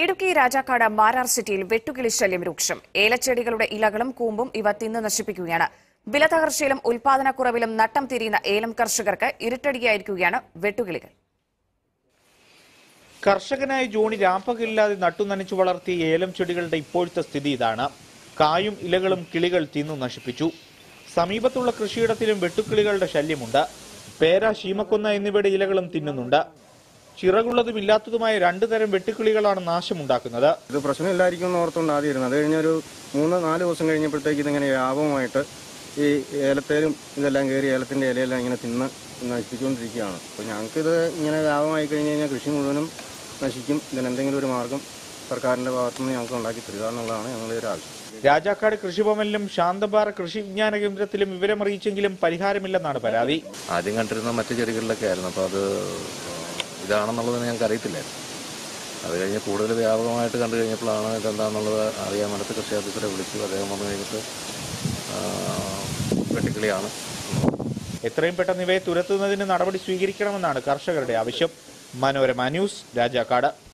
ഇടുക്കി രാജാക്കാട് മാരാർ സിറ്റിയിൽ വെട്ടുകിളി ശല്യം രൂക്ഷം ഏലച്ചെടികളുടെ ഇലകളും കൂമ്പും ഇവ തിന്ന് നശിപ്പിക്കുകയാണ് വിലതകർച്ചയിലും ഉൽപാദനക്കുറവിലും നട്ടം തിരിയുന്ന ഏലം കർഷകർക്ക് ഇരുട്ടടിയായിരിക്കുകയാണ് വെട്ടുകിളികൾ കർഷകനായ ജോണി രാപ്പകലില്ലാതെ നട്ടുനനച്ചു വളർത്തിയ ഏലം ചെടികളുടെ ഇപ്പോഴത്തെ സ്ഥിതി ഇതാണ് കായും ഇലകളും കിളികൾ തിന്നു നശിപ്പിച്ചു സമീപത്തുള്ള കൃഷിയിടത്തിലും വെട്ടുക്കിളികളുടെ ശല്യമുണ്ട് പേര ശീമക്കൊന്ന എന്നിവയുടെ ഇലകളും തിന്നുന്നുണ്ട് ചിറകുള്ളതും ഇല്ലാത്തതുമായ രണ്ടു തരം വെട്ടുക്കിളികളാണ് നാശമുണ്ടാക്കുന്നത് ഇത് പ്രശ്നമില്ലായിരിക്കും എന്ന് ഓർത്തുകൊണ്ട് ആദ്യം ഇരുന്നത് അത് കഴിഞ്ഞൊരു മൂന്ന് നാല് ദിവസം കഴിഞ്ഞപ്പോഴത്തേക്ക് ഇതിങ്ങനെ വ്യാപകമായിട്ട് ഈ ഏലത്തേലും ഇതെല്ലാം കയറി ഏലത്തിൻ്റെ ഇലയെല്ലാം ഇങ്ങനെ തിന്ന് നശിപ്പിച്ചുകൊണ്ടിരിക്കുകയാണ് അപ്പോൾ ഞങ്ങൾക്കിത് ഇങ്ങനെ വ്യാപകമായി കഴിഞ്ഞ് കഴിഞ്ഞാൽ കൃഷി മുഴുവനും നശിക്കും ഇതിനെന്തെങ്കിലും ഒരു മാർഗം സർക്കാരിൻ്റെ ഭാഗത്തുനിന്ന് ഞങ്ങൾക്ക് ഉണ്ടാക്കി തരിക എന്നുള്ളതാണ് ഞങ്ങളുടെ ഒരു ആവശ്യം രാജാക്കാട് കൃഷിഭവനിലും ശാന്തപാറ കൃഷി വിജ്ഞാന കേന്ദ്രത്തിലും വിവരമറിയിച്ചെങ്കിലും പരിഹാരമില്ലെന്നാണ് പരാതി ആദ്യം കണ്ടിരുന്ന മറ്റു ചെടികളിലൊക്കെ ആയിരുന്നു അപ്പോൾ അത് ഇതാണെന്നുള്ളത് ഞങ്ങൾക്ക് അറിയത്തില്ലായിരുന്നു അത് കഴിഞ്ഞ് കൂടുതൽ വ്യാപകമായിട്ട് കണ്ടു കഴിഞ്ഞപ്പോഴാണ് ഇതെന്താണെന്നുള്ളത് അറിയാൻ വേണ്ടിയിട്ട് കൃഷി ഓഫീസറെ വിളിച്ചു അദ്ദേഹം വന്നു കഴിഞ്ഞിട്ട് ആ, വെട്ടുക്കിളിയാണ് എത്രയും പെട്ടെന്ന് ഇവയെ തുരത്തുന്നതിന് നടപടി സ്വീകരിക്കണമെന്നാണ് കർഷകരുടെ ആവശ്യം മനോരമ ന്യൂസ് രാജാക്കാട്